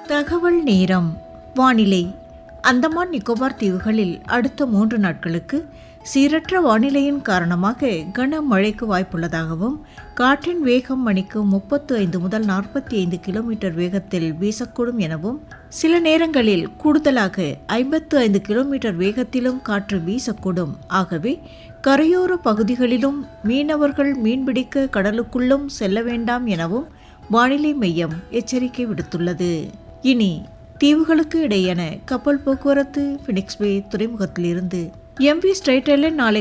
தகவல் நேரம் வானிலை அந்தமான் நிக்கோபார் தீவுகளில் அடுத்த மூன்று நாட்களுக்கு சீரற்ற வானிலையின் காரணமாக கனமழைக்கு வாய்ப்புள்ளதாகவும் காற்றின் வேகம் மணிக்கு முப்பத்து ஐந்து முதல் நாற்பத்தி ஐந்து கிலோமீட்டர் வேகத்தில் வீசக்கூடும் எனவும் சில நேரங்களில் கூடுதலாக ஐம்பத்து ஐந்து கிலோமீட்டர் வேகத்திலும் காற்று வீசக்கூடும் ஆகவே கரையோர பகுதிகளிலும் மீனவர்கள் மீன்பிடிக்க கடலுக்குள்ளும் செல்ல வேண்டாம் எனவும் வானிலை மையம் எச்சரிக்கை விடுத்துள்ளது இனி தீவுகளுக்கு இடையேயான கப்பல் போக்குவரத்து பினிக்ஸ் பே துறைமுகத்திலிருந்து எம்வி ஸ்ட்ரைட்டரில் நாளை